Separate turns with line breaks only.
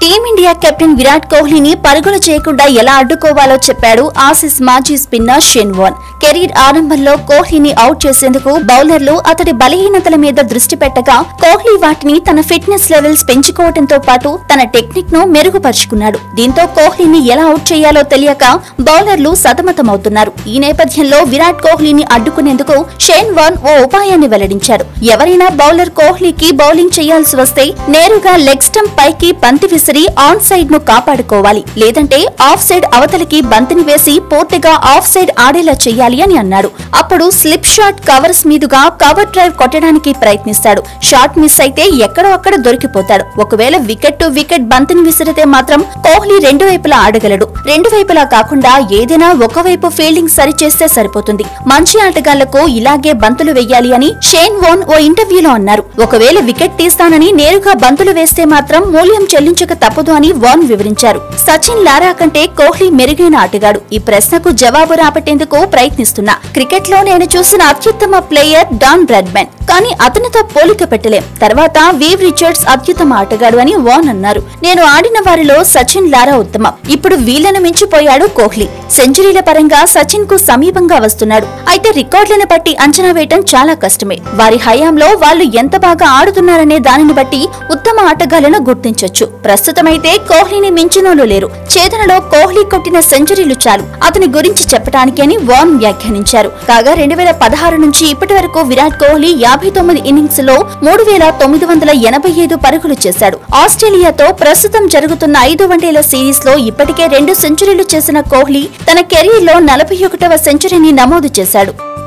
team India captain Virat కోహ్లీని పరుగులు చేయకుండా ఎలా అడ్డుకోవాలో చెప్పాడు ఆసీస్ మాజీ స్పిన్నర్ షెన్ వాన్ కెరీర్ ఆరంభంలో కోహ్లీని అవుట్ చేసేందుకు బౌలర్లు అతడి బలహీనతల మీద దృష్టి పెట్టగా కోహ్లీ వాటిని తన ఫిట్నెస్ లెవెల్స్ పెంచుకోవడంతో పాటు తన టెక్నిక్ ను మెరుగుపరుచుకున్నాడు దీంతో కోహ్లీని ఎలా అవుట్ చేయాలో తెలియక బౌలర్లు సతమతమవుతున్నారు ఈ నేపథ్యంలో విరాట్ కోహ్లీని అడ్డుకునేందుకు షేన్ వాన్ ఓ ఉపాయాన్ని వెల్లడించారు ఎవరైనా బౌలర్ కోహ్లీకి బౌలింగ్ చేయాల్సి వస్తే నేరుగా లెగ్ స్టంప్ పైకి బంతి విసిరి ఆన్ సైడ్ ను కాపాడుకోవాలి లేదంటే ఆఫ్ సైడ్ అవతలికి బంతిని వేసి పూర్తిగా ఆఫ్ సైడ్ ఆడేలా చెయ్యాలి అని అన్నాడు అప్పుడు స్లిప్ షాట్ కవర్స్ మీదుగా కవర్ డ్రైవ్ కొట్టడానికి ప్రయత్నిస్తాడు షాట్ మిస్ అయితే ఎక్కడో అక్కడ దొరికిపోతాడు ఒకవేళ వికెట్ టు వికెట్ బంతిని విసిరితే మాత్రం కోహ్లీ రెండు వైపులా ఆడగలడు రెండు వైపులా కాకుండా ఏదైనా ఒకవైపు ఫీల్డింగ్ సరిచేస్తే సరిపోతుంది మంచి ఆటగాళ్లకు ఇలాగే బంతులు వెయ్యాలి అని షేన్ వోన్ ఓ ఇంటర్వ్యూలో అన్నారు ఒకవేళ వికెట్ తీస్తానని నేరుగా బంతులు వేస్తే మాత్రం మూల్యం చెల్లించక తప్పదు అని వాన్ వివరించారు సచిన్ లారా కంటే కోహ్లీ మెరుగైన ఆటగాడు ఈ ప్రశ్నకు జవాబు రాబట్టేందుకు ప్రయత్నిస్తున్నా క్రికెట్ లో నేను చూసిన అత్యుత్తమ ప్లేయర్ డాన్ బ్రాడ్మెన్ కానీ అతనితో పోలిక పెట్టలేం తర్వాత వీవ్ రిచర్డ్స్ అత్యుత్తమ ఆటగాడు అని వాన్ అన్నారు నేను ఆడిన వారిలో సచిన్ లారా ఉత్తమం ఇప్పుడు వీళ్లను మించిపోయాడు కోహ్లీ సెంచరీల పరంగా సచిన్ కు సమీపంగా వస్తున్నాడు అయితే రికార్డులను బట్టి అంచనా వేయటం చాలా కష్టమే వారి హయాంలో వాళ్ళు ఎంత బాగా ఆడుతున్నారనే దానిని బట్టి ఉత్తమ ఆటగాళ్లను గుర్తించొచ్చు ప్రస్తుతమైతే కోహ్లీని మించినోళ్ళు లేరు చేతనలో కోహ్లీ కొట్టిన సెంచరీలు చాలు అతని గురించి చెప్పడానికి అని వాన్ వ్యాఖ్యానించారు కాగా రెండు వేల పదహారు నుంచి ఇప్పటి వరకు విరాట్ కోహ్లీ యాభై తొమ్మిది ఇన్నింగ్స్ లో మూడు వేల తొమ్మిది వందల ఎనభై ఐదు పరుగులు చేశాడు ఆస్ట్రేలియాతో ప్రస్తుతం జరుగుతున్న ఐదు వన్డేల సిరీస్ లో ఇప్పటికే రెండు సెంచరీలు చేసిన కోహ్లీ తన కెరీర్ లో నలభై ఒకటవ సెంచరీని నమోదు చేశాడు